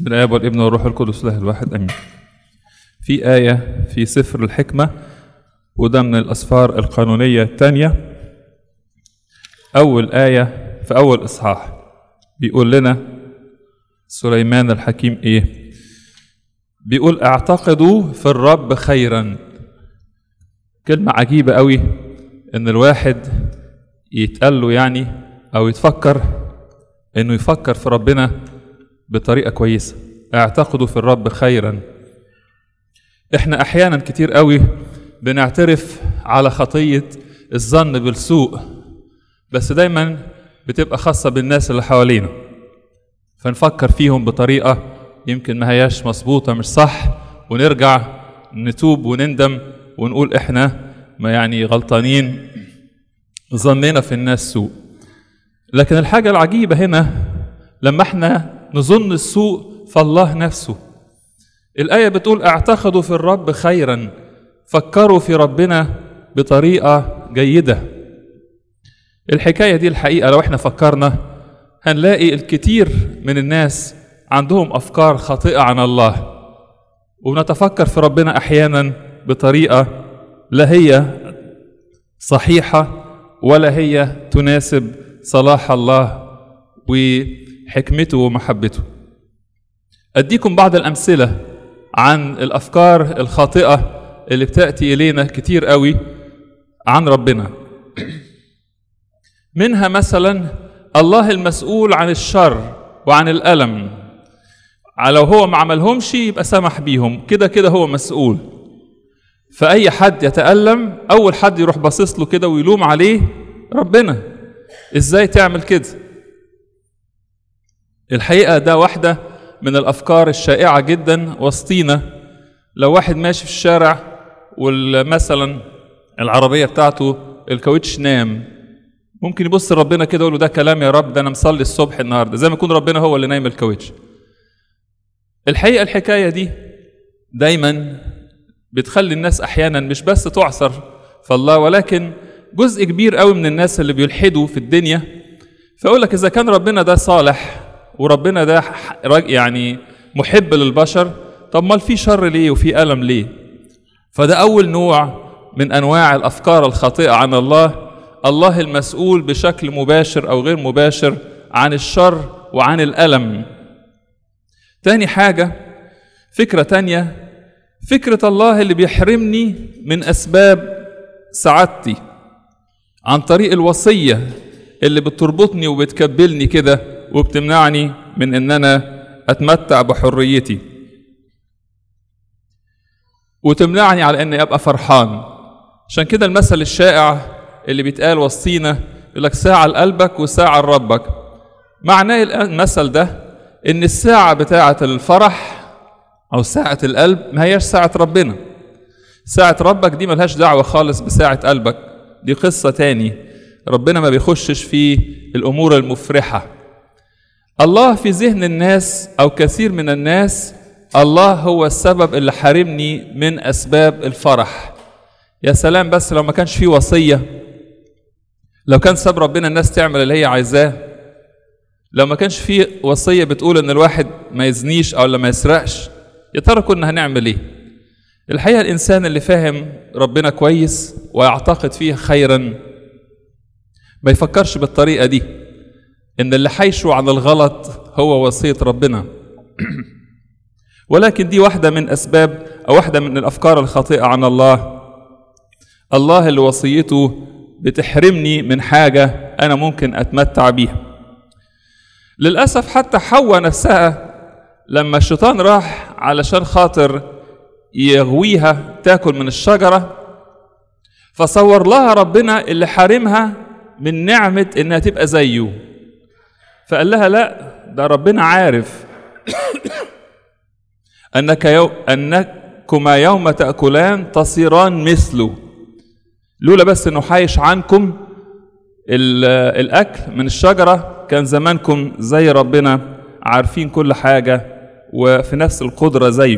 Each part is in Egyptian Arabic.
بسم الله والابن والروح القدس الله الواحد امين. في آية في سفر الحكمة وده من الأسفار القانونية الثانية أول آية في أول إصحاح بيقول لنا سليمان الحكيم إيه؟ بيقول اعتقدوا في الرب خيرا كلمة عجيبة قوي إن الواحد يتقال له يعني أو يتفكر إنه يفكر في ربنا بطريقة كويسة اعتقدوا في الرب خيرا احنا احيانا كتير قوي بنعترف على خطية الظن بالسوء بس دايما بتبقى خاصة بالناس اللي حوالينا فنفكر فيهم بطريقة يمكن ما هياش مظبوطة مش صح ونرجع نتوب وندم ونقول احنا ما يعني غلطانين ظننا في الناس سوء لكن الحاجة العجيبة هنا لما احنا نظن السوء فالله نفسه الآية بتقول اعتقدوا في الرب خيرا فكروا في ربنا بطريقة جيدة الحكاية دي الحقيقة لو احنا فكرنا هنلاقي الكثير من الناس عندهم أفكار خاطئة عن الله ونتفكر في ربنا أحيانا بطريقة لا هي صحيحة ولا هي تناسب صلاح الله وحكمته ومحبته أديكم بعض الأمثلة عن الأفكار الخاطئة اللي بتأتي إلينا كتير قوي عن ربنا منها مثلا الله المسؤول عن الشر وعن الألم لو هو ما عملهمش يبقى سمح بيهم كده كده هو مسؤول فأي حد يتألم أول حد يروح باصص له كده ويلوم عليه ربنا إزاي تعمل كده الحقيقة ده واحدة من الافكار الشائعه جدا وسطينا لو واحد ماشي في الشارع ومثلا العربيه بتاعته الكاوتش نام ممكن يبص لربنا كده يقول له ده كلام يا رب ده انا مصلي الصبح النهارده زي ما يكون ربنا هو اللي نايم الكاوتش الحقيقه الحكايه دي دايما بتخلي الناس احيانا مش بس تعثر في الله ولكن جزء كبير قوي من الناس اللي بيلحدوا في الدنيا فيقول لك اذا كان ربنا ده صالح وربنا ده يعني محب للبشر طب ما في شر ليه وفي ألم ليه فده أول نوع من أنواع الأفكار الخاطئة عن الله الله المسؤول بشكل مباشر أو غير مباشر عن الشر وعن الألم تاني حاجة فكرة تانية فكرة الله اللي بيحرمني من أسباب سعادتي عن طريق الوصية اللي بتربطني وبتكبلني كده وبتمنعني من ان انا اتمتع بحريتي وتمنعني على اني ابقى فرحان عشان كده المثل الشائع اللي بيتقال وسطينا يقول لك ساعة لقلبك وساعة لربك معناه المثل ده ان الساعة بتاعة الفرح او ساعة القلب ما هياش ساعة ربنا ساعة ربك دي ملهاش دعوة خالص بساعة قلبك دي قصة تاني ربنا ما بيخشش في الامور المفرحه الله في ذهن الناس او كثير من الناس الله هو السبب اللي حارمني من اسباب الفرح يا سلام بس لو ما كانش في وصيه لو كان ساب ربنا الناس تعمل اللي هي عايزاه لو ما كانش في وصيه بتقول ان الواحد ما يزنيش او ما يسرقش يا ترى كنا هنعمل ايه الحقيقه الانسان اللي فاهم ربنا كويس ويعتقد فيه خيرا ما يفكرش بالطريقه دي ان اللي حيشوا عن الغلط هو وصيه ربنا ولكن دي واحده من اسباب او واحده من الافكار الخاطئه عن الله الله اللي وصيته بتحرمني من حاجه انا ممكن اتمتع بيها للاسف حتى حواء نفسها لما الشيطان راح علشان خاطر يغويها تاكل من الشجره فصور لها ربنا اللي حارمها من نعمه انها تبقى زيه فقال لها لا ده ربنا عارف انك يو انكما يوم تاكلان تصيران مثله لولا بس انه حايش عنكم الاكل من الشجره كان زمانكم زي ربنا عارفين كل حاجه وفي نفس القدره زيه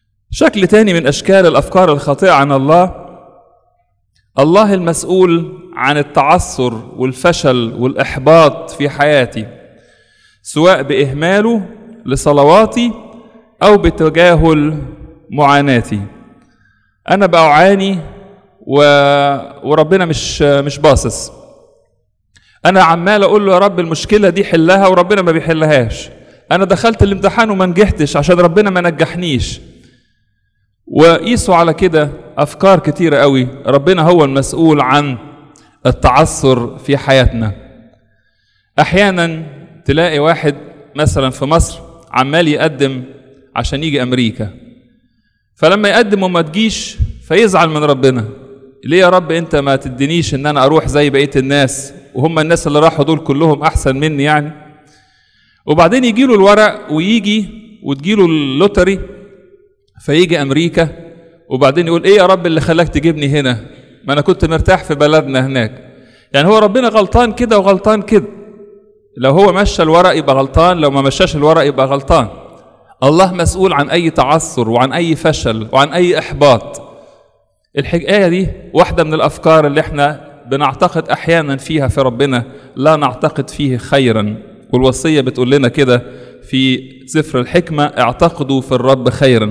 شكل تاني من اشكال الافكار الخاطئه عن الله الله المسؤول عن التعثر والفشل والإحباط في حياتي سواء بإهماله لصلواتي أو بتجاهل معاناتي أنا بعاني و... وربنا مش مش باصص أنا عمال أقول له يا رب المشكلة دي حلها وربنا ما بيحلهاش أنا دخلت الامتحان وما نجحتش عشان ربنا ما نجحنيش وقيسوا على كده أفكار كتيرة قوي ربنا هو المسؤول عن التعثر في حياتنا أحيانا تلاقي واحد مثلا في مصر عمال يقدم عشان يجي أمريكا فلما يقدم وما تجيش فيزعل من ربنا ليه يا رب انت ما تدينيش ان انا اروح زي بقيه الناس وهم الناس اللي راحوا دول كلهم احسن مني يعني وبعدين يجي له الورق ويجي وتجيله اللوتري فيجي امريكا وبعدين يقول ايه يا رب اللي خلاك تجيبني هنا ما انا كنت مرتاح في بلدنا هناك يعني هو ربنا غلطان كده وغلطان كده لو هو مشى الورق يبقى غلطان لو ما مشاش الورق يبقى غلطان الله مسؤول عن اي تعثر وعن اي فشل وعن اي احباط الحكايه دي واحده من الافكار اللي احنا بنعتقد احيانا فيها في ربنا لا نعتقد فيه خيرا والوصيه بتقول لنا كده في سفر الحكمه اعتقدوا في الرب خيرا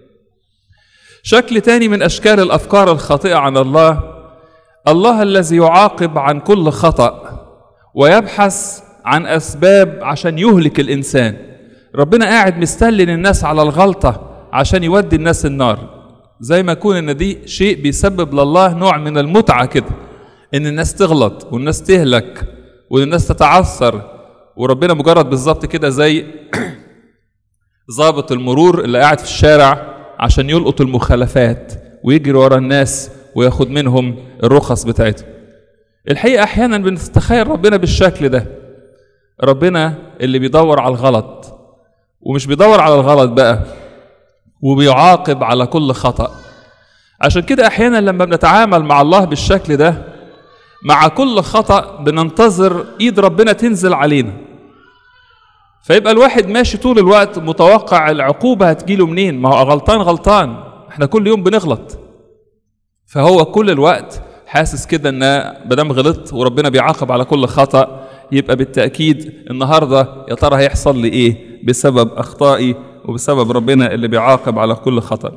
شكل تاني من اشكال الافكار الخاطئه عن الله الله الذي يعاقب عن كل خطا ويبحث عن اسباب عشان يهلك الانسان ربنا قاعد مستلن الناس على الغلطه عشان يودي الناس النار زي ما يكون ان دي شيء بيسبب لله نوع من المتعه كده ان الناس تغلط والناس تهلك وان الناس تتعثر وربنا مجرد بالظبط كده زي ضابط المرور اللي قاعد في الشارع عشان يلقط المخالفات ويجري ورا الناس وياخد منهم الرخص بتاعتهم الحقيقه احيانا بنتخيل ربنا بالشكل ده ربنا اللي بيدور على الغلط ومش بيدور على الغلط بقى وبيعاقب على كل خطأ عشان كده احيانا لما بنتعامل مع الله بالشكل ده مع كل خطأ بننتظر ايد ربنا تنزل علينا فيبقى الواحد ماشي طول الوقت متوقع العقوبة هتجيله منين ما هو غلطان غلطان احنا كل يوم بنغلط فهو كل الوقت حاسس كده ان مادام غلطت وربنا بيعاقب على كل خطأ يبقى بالتأكيد النهاردة يا ترى هيحصل لي ايه بسبب اخطائي وبسبب ربنا اللي بيعاقب على كل خطأ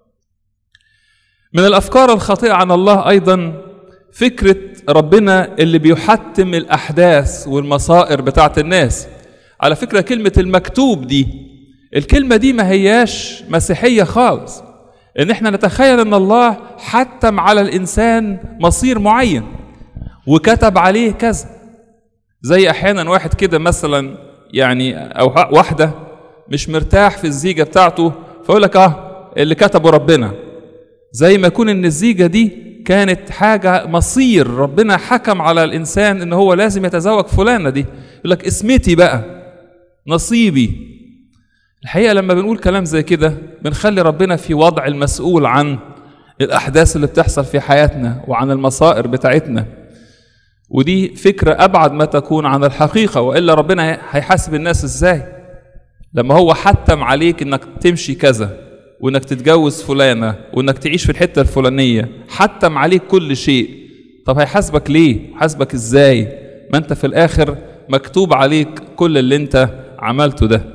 من الافكار الخاطئة عن الله ايضا فكرة ربنا اللي بيحتم الاحداث والمصائر بتاعت الناس على فكرة كلمة المكتوب دي الكلمة دي ما هياش مسيحية خالص ان احنا نتخيل ان الله حتم على الانسان مصير معين وكتب عليه كذا زي احيانا واحد كده مثلا يعني او واحده مش مرتاح في الزيجه بتاعته فيقول لك اه اللي كتبه ربنا زي ما يكون ان الزيجه دي كانت حاجه مصير ربنا حكم على الانسان ان هو لازم يتزوج فلانه دي يقول لك اسمتي بقى نصيبي الحقيقه لما بنقول كلام زي كده بنخلي ربنا في وضع المسؤول عن الاحداث اللي بتحصل في حياتنا وعن المصائر بتاعتنا ودي فكره ابعد ما تكون عن الحقيقه والا ربنا هيحاسب الناس ازاي لما هو حتم عليك انك تمشي كذا وانك تتجوز فلانه وانك تعيش في الحته الفلانيه حتم عليك كل شيء طب هيحاسبك ليه حاسبك ازاي ما انت في الاخر مكتوب عليك كل اللي انت عملته ده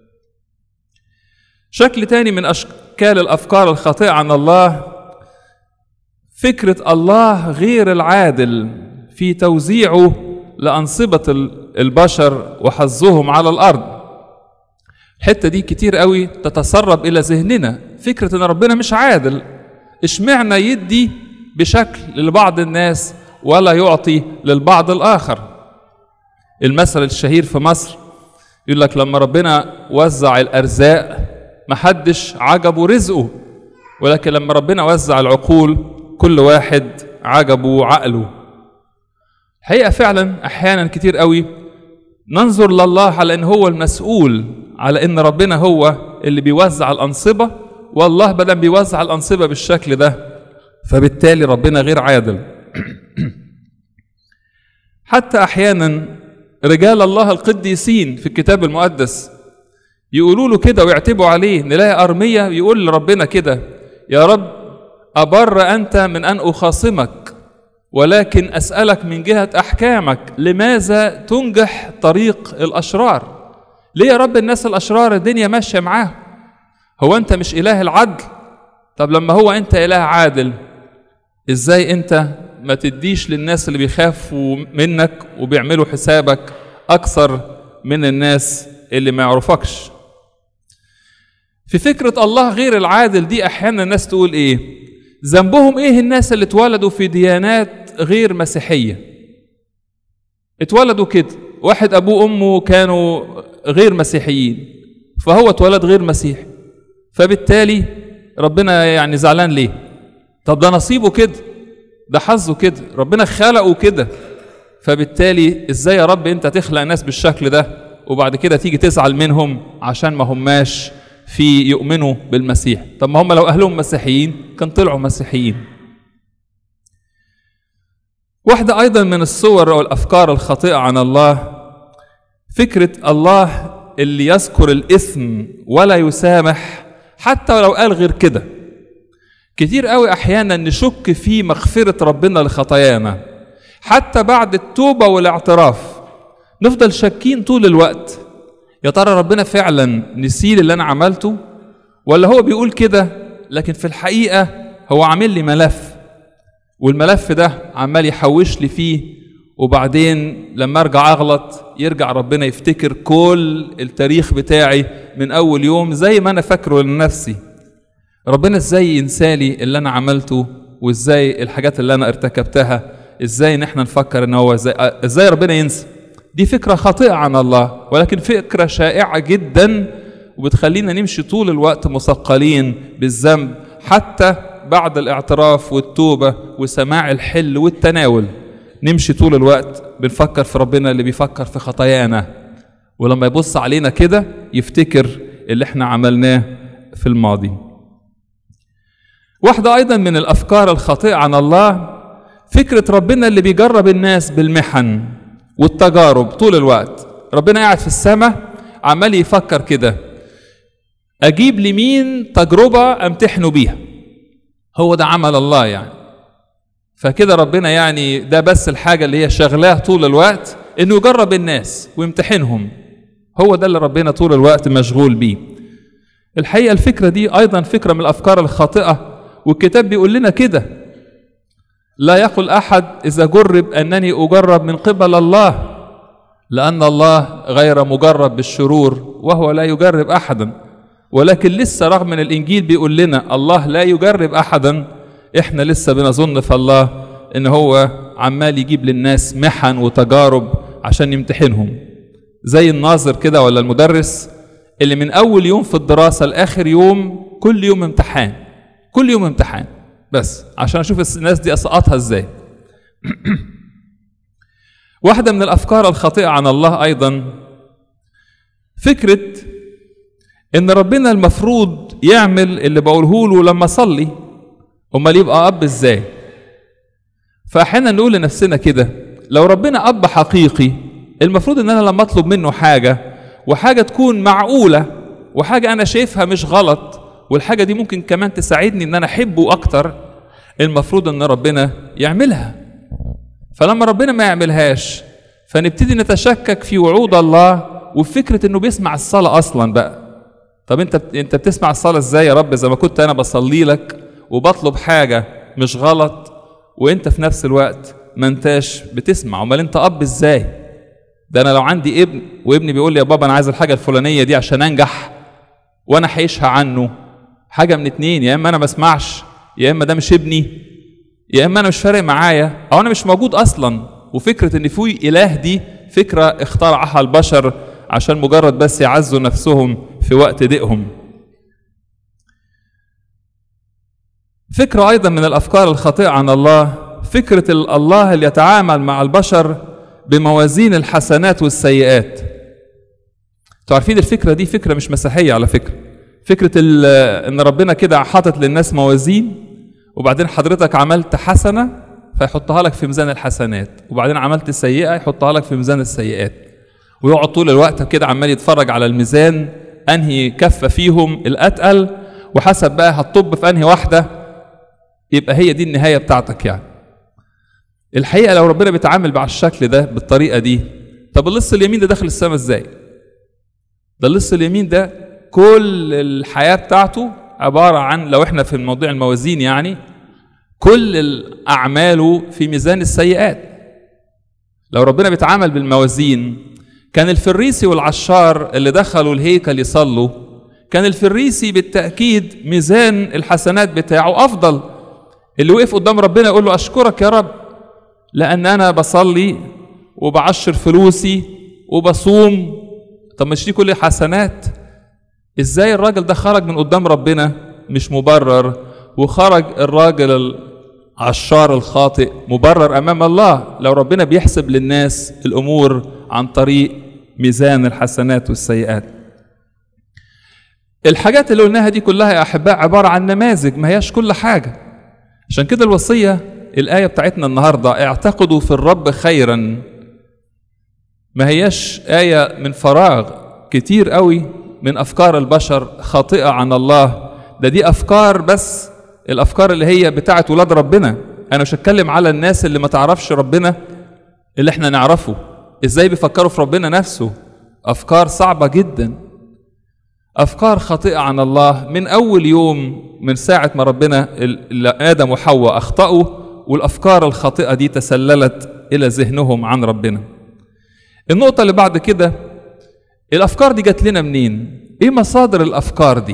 شكل تاني من اشكال الافكار الخاطئه عن الله فكره الله غير العادل في توزيعه لانصبه البشر وحظهم على الارض الحته دي كتير قوي تتسرب الى ذهننا فكره ان ربنا مش عادل اشمعنى يدي بشكل لبعض الناس ولا يعطي للبعض الاخر المثل الشهير في مصر يقول لك لما ربنا وزع الارزاق محدش عجبه رزقه ولكن لما ربنا وزع العقول كل واحد عجبه عقله الحقيقه فعلا احيانا كتير قوي ننظر لله على ان هو المسؤول على ان ربنا هو اللي بيوزع الانصبه والله بدل بيوزع الانصبه بالشكل ده فبالتالي ربنا غير عادل حتى احيانا رجال الله القديسين في الكتاب المقدس يقولوا له كده ويعتبوا عليه نلاقي ارميه يقول لربنا كده يا رب ابر انت من ان اخاصمك ولكن أسألك من جهة أحكامك لماذا تنجح طريق الأشرار ليه يا رب الناس الأشرار الدنيا ماشية معاهم هو أنت مش إله العدل طب لما هو أنت إله عادل إزاي أنت ما تديش للناس اللي بيخافوا منك وبيعملوا حسابك أكثر من الناس اللي ما يعرفكش في فكرة الله غير العادل دي أحيانا الناس تقول إيه ذنبهم إيه الناس اللي اتولدوا في ديانات غير مسيحية اتولدوا كده واحد أبوه وأمه كانوا غير مسيحيين فهو اتولد غير مسيحي فبالتالي ربنا يعني زعلان ليه طب ده نصيبه كده ده حظه كده ربنا خلقه كده فبالتالي ازاي يا رب انت تخلق ناس بالشكل ده وبعد كده تيجي تزعل منهم عشان ما هماش في يؤمنوا بالمسيح طب ما هم لو اهلهم مسيحيين كان طلعوا مسيحيين واحدة أيضا من الصور أو الأفكار الخاطئة عن الله فكرة الله اللي يذكر الإثم ولا يسامح حتى ولو قال غير كده كتير قوي أحيانا نشك في مغفرة ربنا لخطايانا حتى بعد التوبة والاعتراف نفضل شاكين طول الوقت يا ترى ربنا فعلا نسيل اللي أنا عملته ولا هو بيقول كده لكن في الحقيقة هو عامل لي ملف والملف ده عمال يحوش لي فيه وبعدين لما ارجع اغلط يرجع ربنا يفتكر كل التاريخ بتاعي من اول يوم زي ما انا فاكره لنفسي ربنا ازاي ينسالي اللي انا عملته وازاي الحاجات اللي انا ارتكبتها ازاي ان احنا نفكر ان هو ازاي ازاي ربنا ينسى دي فكره خاطئه عن الله ولكن فكره شائعه جدا وبتخلينا نمشي طول الوقت مثقلين بالذنب حتى بعد الاعتراف والتوبه وسماع الحل والتناول نمشي طول الوقت بنفكر في ربنا اللي بيفكر في خطايانا ولما يبص علينا كده يفتكر اللي احنا عملناه في الماضي واحدة أيضا من الأفكار الخاطئة عن الله فكرة ربنا اللي بيجرب الناس بالمحن والتجارب طول الوقت ربنا قاعد في السماء عمال يفكر كده أجيب لمين تجربة أمتحنه بيها هو ده عمل الله يعني فكده ربنا يعني ده بس الحاجة اللي هي شغلاه طول الوقت إنه يجرب الناس ويمتحنهم هو ده اللي ربنا طول الوقت مشغول بيه الحقيقة الفكرة دي أيضا فكرة من الأفكار الخاطئة والكتاب بيقول لنا كده لا يقل أحد إذا جرب أنني أجرب من قبل الله لأن الله غير مجرب بالشرور وهو لا يجرب أحدا ولكن لسه رغم من الإنجيل بيقول لنا الله لا يجرب أحدا إحنا لسه بنظن في الله إن هو عمال يجيب للناس محن وتجارب عشان يمتحنهم زي الناظر كده ولا المدرس اللي من أول يوم في الدراسة لآخر يوم كل يوم امتحان كل يوم امتحان بس عشان اشوف الناس دي اسقطها ازاي واحدة من الافكار الخاطئة عن الله ايضا فكرة ان ربنا المفروض يعمل اللي بقوله له لما اصلي امال يبقى اب ازاي فاحيانا نقول لنفسنا كده لو ربنا اب حقيقي المفروض ان انا لما اطلب منه حاجة وحاجة تكون معقولة وحاجة انا شايفها مش غلط والحاجة دي ممكن كمان تساعدني ان انا احبه اكتر المفروض ان ربنا يعملها فلما ربنا ما يعملهاش فنبتدي نتشكك في وعود الله وفي فكرة انه بيسمع الصلاة اصلا بقى طب انت انت بتسمع الصلاة ازاي يا رب زي ما كنت انا بصلي لك وبطلب حاجة مش غلط وانت في نفس الوقت ما انتاش بتسمع امال انت اب ازاي ده انا لو عندي ابن وابني بيقول لي يا بابا انا عايز الحاجة الفلانية دي عشان انجح وانا حيشها عنه حاجه من اتنين يا اما انا ما اسمعش يا اما ده مش ابني يا اما انا مش فارق معايا او انا مش موجود اصلا وفكره ان في اله دي فكره اخترعها البشر عشان مجرد بس يعزوا نفسهم في وقت ضيقهم فكره ايضا من الافكار الخاطئه عن الله فكره الله اللي يتعامل مع البشر بموازين الحسنات والسيئات تعرفين الفكره دي فكره مش مسيحيه على فكره فكرة ان ربنا كده حاطط للناس موازين وبعدين حضرتك عملت حسنة فيحطها لك في ميزان الحسنات وبعدين عملت سيئة يحطها لك في ميزان السيئات ويقعد طول الوقت كده عمال يتفرج على الميزان انهي كفة فيهم الاتقل وحسب بقى هتطب في انهي واحدة يبقى هي دي النهاية بتاعتك يعني الحقيقه لو ربنا بيتعامل مع الشكل ده بالطريقه دي طب اللص اليمين ده داخل السماء ازاي ده اللص اليمين ده كل الحياه بتاعته عباره عن لو احنا في موضوع الموازين يعني كل اعماله في ميزان السيئات لو ربنا بيتعامل بالموازين كان الفريسي والعشار اللي دخلوا الهيكل يصلوا كان الفريسي بالتأكيد ميزان الحسنات بتاعه أفضل اللي وقف قدام ربنا يقول له أشكرك يا رب لأن أنا بصلي وبعشر فلوسي وبصوم طب مش دي كل حسنات ازاي الراجل ده خرج من قدام ربنا مش مبرر وخرج الراجل العشار الخاطئ مبرر امام الله لو ربنا بيحسب للناس الامور عن طريق ميزان الحسنات والسيئات الحاجات اللي قلناها دي كلها يا احباء عباره عن نماذج ما هياش كل حاجه عشان كده الوصيه الايه بتاعتنا النهارده اعتقدوا في الرب خيرا ما هياش ايه من فراغ كتير قوي من افكار البشر خاطئه عن الله ده دي افكار بس الافكار اللي هي بتاعت ولاد ربنا انا مش هتكلم على الناس اللي ما تعرفش ربنا اللي احنا نعرفه ازاي بيفكروا في ربنا نفسه افكار صعبه جدا افكار خاطئه عن الله من اول يوم من ساعه ما ربنا ادم وحواء اخطاوا والافكار الخاطئه دي تسللت الى ذهنهم عن ربنا النقطه اللي بعد كده الافكار دي جات لنا منين ايه مصادر الافكار دي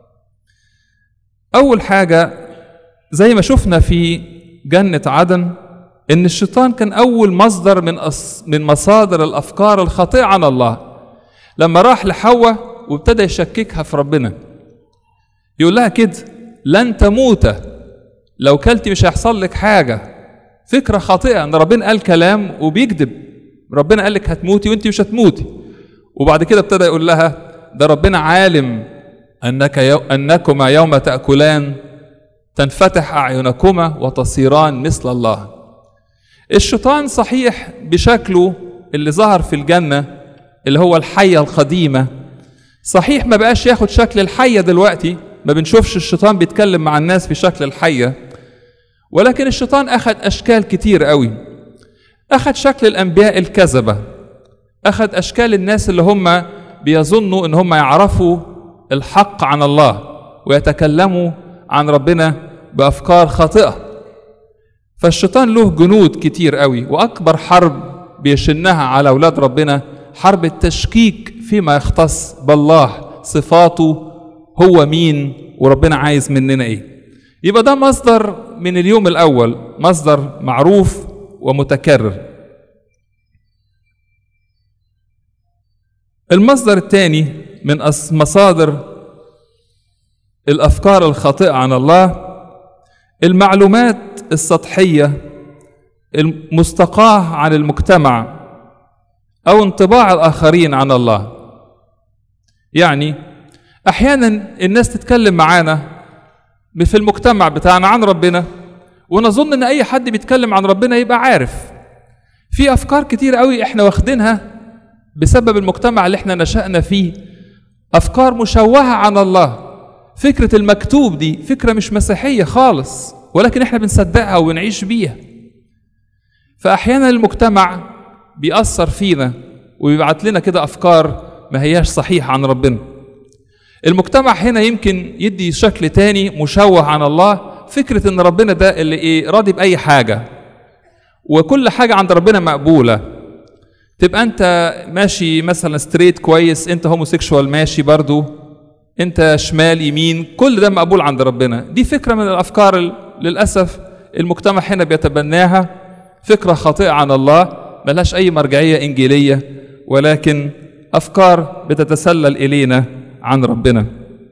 اول حاجه زي ما شفنا في جنه عدن ان الشيطان كان اول مصدر من أص... من مصادر الافكار الخاطئه عن الله لما راح لحواء وابتدى يشككها في ربنا يقول لها كده لن تموت لو كلتي مش هيحصل لك حاجه فكره خاطئه ان ربنا قال كلام وبيكذب ربنا قال لك هتموتي وانت مش هتموتي وبعد كده ابتدى يقول لها ده ربنا عالم انك يو... انكما يوم تاكلان تنفتح اعينكما وتصيران مثل الله الشيطان صحيح بشكله اللي ظهر في الجنه اللي هو الحيه القديمه صحيح ما بقاش ياخد شكل الحيه دلوقتي ما بنشوفش الشيطان بيتكلم مع الناس في شكل الحيه ولكن الشيطان اخذ اشكال كتير قوي اخذ شكل الانبياء الكذبه اخذ اشكال الناس اللي هم بيظنوا ان هم يعرفوا الحق عن الله ويتكلموا عن ربنا بافكار خاطئه فالشيطان له جنود كتير قوي واكبر حرب بيشنها على اولاد ربنا حرب التشكيك فيما يختص بالله صفاته هو مين وربنا عايز مننا ايه يبقى ده مصدر من اليوم الاول مصدر معروف ومتكرر المصدر الثاني من مصادر الافكار الخاطئه عن الله المعلومات السطحيه المستقاه عن المجتمع او انطباع الاخرين عن الله يعني احيانا الناس تتكلم معانا في المجتمع بتاعنا عن ربنا ونظن ان اي حد بيتكلم عن ربنا يبقى عارف في افكار كتير قوي احنا واخدينها بسبب المجتمع اللي احنا نشأنا فيه افكار مشوهه عن الله فكره المكتوب دي فكره مش مسيحيه خالص ولكن احنا بنصدقها ونعيش بيها فاحيانا المجتمع بيأثر فينا ويبعت لنا كده افكار ما هياش صحيحه عن ربنا المجتمع هنا يمكن يدي شكل تاني مشوه عن الله فكرة ان ربنا ده اللي ايه راضي بأي حاجة وكل حاجة عند ربنا مقبولة تبقى انت ماشي مثلا ستريت كويس انت هوموسيكشوال ماشي برضو انت شمال يمين كل ده مقبول عند ربنا دي فكرة من الافكار للأسف المجتمع هنا بيتبناها فكرة خاطئة عن الله ملهاش اي مرجعية انجيلية ولكن افكار بتتسلل الينا عن ربنا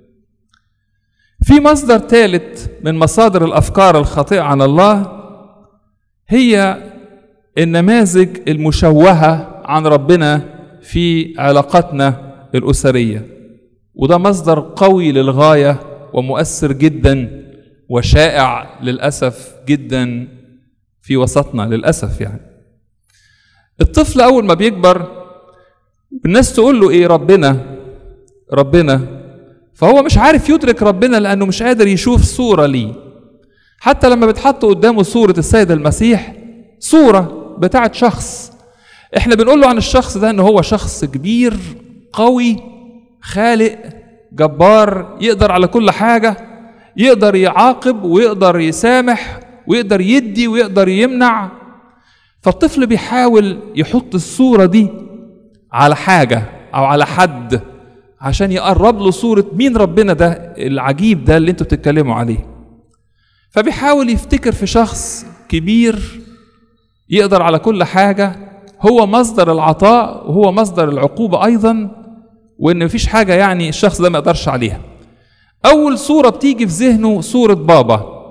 في مصدر ثالث من مصادر الافكار الخاطئه عن الله هي النماذج المشوهه عن ربنا في علاقاتنا الاسريه وده مصدر قوي للغايه ومؤثر جدا وشائع للاسف جدا في وسطنا للاسف يعني الطفل اول ما بيكبر الناس تقول له ايه ربنا ربنا فهو مش عارف يدرك ربنا لانه مش قادر يشوف صوره ليه حتى لما بتحط قدامه صوره السيد المسيح صورة بتاعت شخص احنا بنقول له عن الشخص ده ان هو شخص كبير قوي خالق جبار يقدر على كل حاجة يقدر يعاقب ويقدر يسامح ويقدر يدي ويقدر يمنع فالطفل بيحاول يحط الصورة دي على حاجة أو على حد عشان يقرب له صورة مين ربنا ده العجيب ده اللي انتوا بتتكلموا عليه فبيحاول يفتكر في شخص كبير يقدر على كل حاجة هو مصدر العطاء وهو مصدر العقوبة أيضا وإن مفيش حاجة يعني الشخص ده ما يقدرش عليها أول صورة بتيجي في ذهنه صورة بابا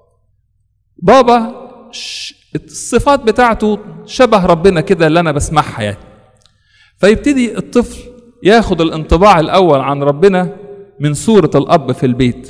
بابا الصفات بتاعته شبه ربنا كده اللي أنا بسمعها يعني فيبتدي الطفل ياخد الانطباع الأول عن ربنا من صورة الأب في البيت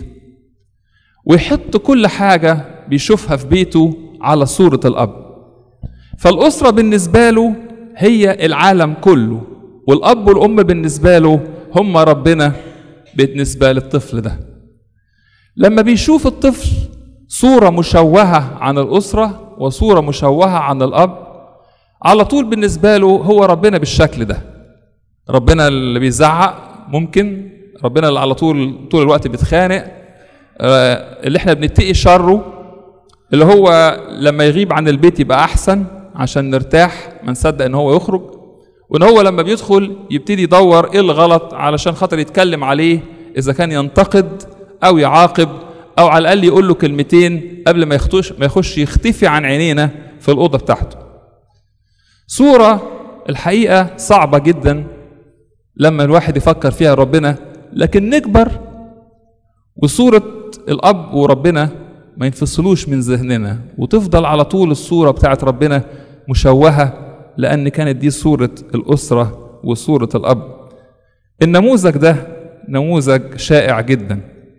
ويحط كل حاجة بيشوفها في بيته على صورة الأب فالأسرة بالنسبة له هي العالم كله والأب والأم بالنسبة له هم ربنا بالنسبة للطفل ده لما بيشوف الطفل صورة مشوهة عن الأسرة وصورة مشوهة عن الأب على طول بالنسبة له هو ربنا بالشكل ده ربنا اللي بيزعق ممكن ربنا اللي على طول طول الوقت بيتخانق اللي احنا بنتقي شره اللي هو لما يغيب عن البيت يبقى احسن عشان نرتاح ما نصدق ان هو يخرج وان هو لما بيدخل يبتدي يدور ايه الغلط علشان خاطر يتكلم عليه اذا كان ينتقد او يعاقب او على الاقل يقول له كلمتين قبل ما يخش ما يخش يختفي عن عينينا في الاوضه بتاعته صوره الحقيقه صعبه جدا لما الواحد يفكر فيها ربنا لكن نكبر وصوره الاب وربنا ما ينفصلوش من ذهننا وتفضل على طول الصورة بتاعت ربنا مشوهة لأن كانت دي صورة الأسرة وصورة الأب النموذج ده نموذج شائع جدا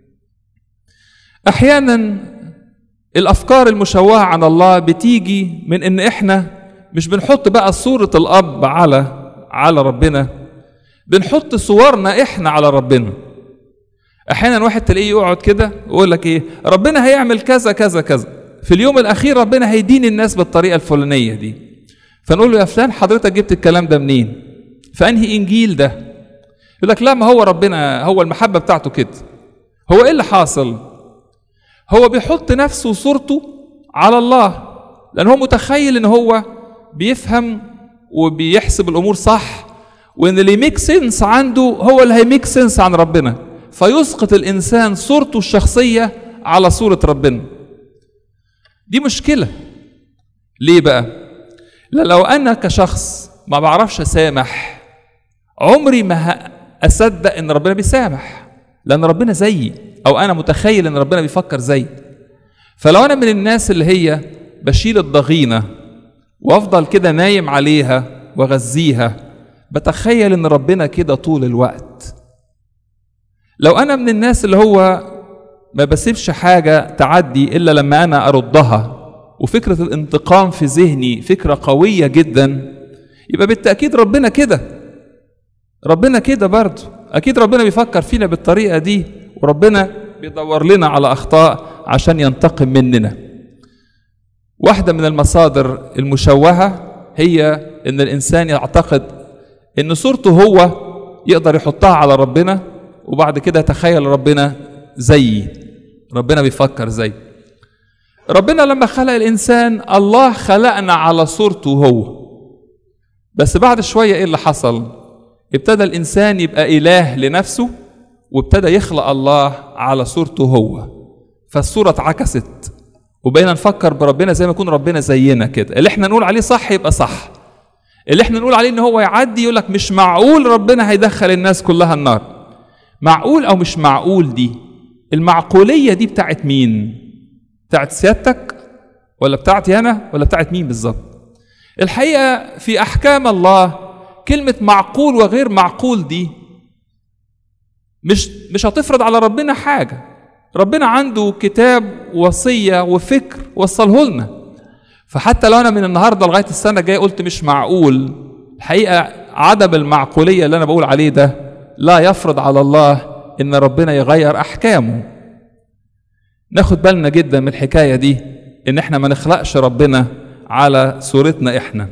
أحيانا الأفكار المشوهة عن الله بتيجي من إن إحنا مش بنحط بقى صورة الأب على على ربنا بنحط صورنا إحنا على ربنا احيانا واحد تلاقيه يقعد كده ويقول لك ايه ربنا هيعمل كذا كذا كذا في اليوم الاخير ربنا هيدين الناس بالطريقه الفلانيه دي فنقول له يا فلان حضرتك جبت الكلام ده منين فانهي انجيل ده يقول لك لا ما هو ربنا هو المحبه بتاعته كده هو ايه اللي حاصل هو بيحط نفسه وصورته على الله لان هو متخيل ان هو بيفهم وبيحسب الامور صح وان اللي يميك سنس عنده هو اللي هيميك سنس عن ربنا فيسقط الانسان صورته الشخصيه على صوره ربنا دي مشكله ليه بقى لا لو انا كشخص ما بعرفش اسامح عمري ما اصدق ان ربنا بيسامح لان ربنا زيي او انا متخيل ان ربنا بيفكر زيي فلو انا من الناس اللي هي بشيل الضغينه وافضل كده نايم عليها واغذيها بتخيل ان ربنا كده طول الوقت لو انا من الناس اللي هو ما بسيبش حاجه تعدي الا لما انا اردها وفكره الانتقام في ذهني فكره قويه جدا يبقى بالتاكيد ربنا كده ربنا كده برضه اكيد ربنا بيفكر فينا بالطريقه دي وربنا بيدور لنا على اخطاء عشان ينتقم مننا واحده من المصادر المشوهه هي ان الانسان يعتقد ان صورته هو يقدر يحطها على ربنا وبعد كده تخيل ربنا زيي ربنا بيفكر زي ربنا لما خلق الانسان الله خلقنا على صورته هو بس بعد شويه ايه اللي حصل ابتدى الانسان يبقى اله لنفسه وابتدى يخلق الله على صورته هو فالصوره اتعكست وبقينا نفكر بربنا زي ما يكون ربنا زينا كده اللي احنا نقول عليه صح يبقى صح اللي احنا نقول عليه ان هو يعدي يقول لك مش معقول ربنا هيدخل الناس كلها النار معقول او مش معقول دي المعقوليه دي بتاعت مين بتاعت سيادتك ولا بتاعتي انا ولا بتاعت مين بالظبط الحقيقه في احكام الله كلمه معقول وغير معقول دي مش مش هتفرض على ربنا حاجه ربنا عنده كتاب وصيه وفكر وصله لنا فحتى لو انا من النهارده لغايه السنه الجايه قلت مش معقول الحقيقه عدم المعقوليه اللي انا بقول عليه ده لا يفرض على الله ان ربنا يغير احكامه ناخد بالنا جدا من الحكايه دي ان احنا ما نخلقش ربنا على صورتنا احنا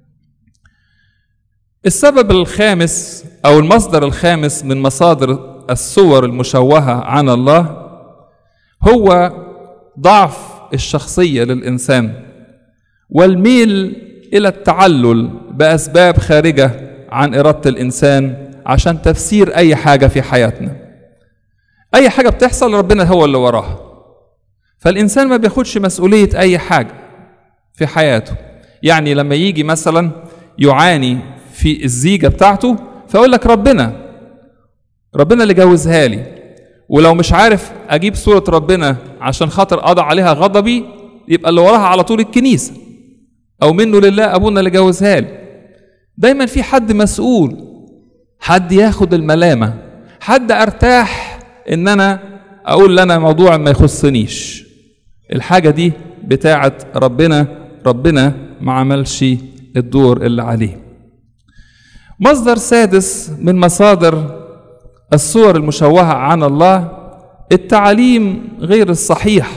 السبب الخامس او المصدر الخامس من مصادر الصور المشوهه عن الله هو ضعف الشخصيه للانسان والميل الى التعلل باسباب خارجه عن اراده الانسان عشان تفسير اي حاجه في حياتنا اي حاجه بتحصل ربنا هو اللي وراها فالانسان ما بياخدش مسؤوليه اي حاجه في حياته يعني لما يجي مثلا يعاني في الزيجه بتاعته فيقول لك ربنا ربنا اللي جوزها لي ولو مش عارف اجيب صوره ربنا عشان خاطر اضع عليها غضبي يبقى اللي وراها على طول الكنيسه او منه لله ابونا اللي جوزها لي دايما في حد مسؤول حد ياخد الملامه حد ارتاح ان انا اقول لنا موضوع ما يخصنيش الحاجه دي بتاعه ربنا ربنا ما عملش الدور اللي عليه مصدر سادس من مصادر الصور المشوهه عن الله التعليم غير الصحيح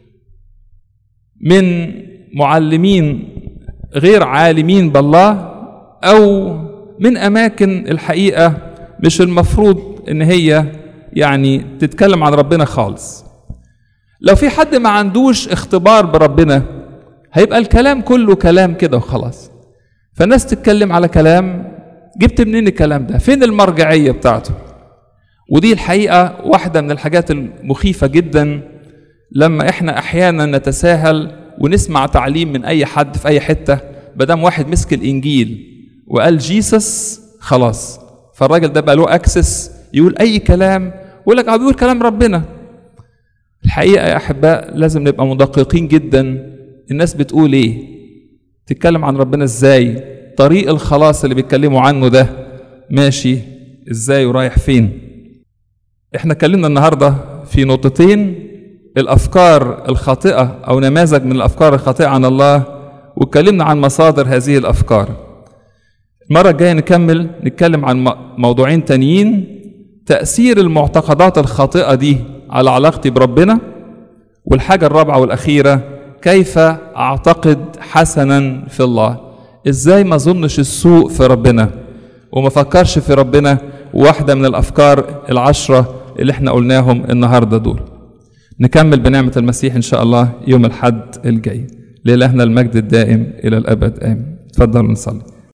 من معلمين غير عالمين بالله او من اماكن الحقيقه مش المفروض ان هي يعني تتكلم عن ربنا خالص لو في حد ما عندوش اختبار بربنا هيبقى الكلام كله كلام كده وخلاص فالناس تتكلم على كلام جبت منين الكلام ده فين المرجعيه بتاعته ودي الحقيقه واحده من الحاجات المخيفه جدا لما احنا احيانا نتساهل ونسمع تعليم من اي حد في اي حته بدام واحد مسك الانجيل وقال جيسس خلاص فالراجل ده بقى له اكسس يقول اي كلام يقول لك اه بيقول كلام ربنا الحقيقه يا احباء لازم نبقى مدققين جدا الناس بتقول ايه تتكلم عن ربنا ازاي طريق الخلاص اللي بيتكلموا عنه ده ماشي ازاي ورايح فين احنا اتكلمنا النهارده في نقطتين الافكار الخاطئه او نماذج من الافكار الخاطئه عن الله واتكلمنا عن مصادر هذه الافكار المره الجايه نكمل نتكلم عن موضوعين تانيين تاثير المعتقدات الخاطئه دي على علاقتي بربنا والحاجه الرابعه والاخيره كيف اعتقد حسنا في الله ازاي ما اظنش السوء في ربنا وما فكرش في ربنا واحده من الافكار العشره اللي احنا قلناهم النهارده دول نكمل بنعمه المسيح ان شاء الله يوم الحد الجاي لإلهنا المجد الدائم الى الابد امين تفضلوا نصلي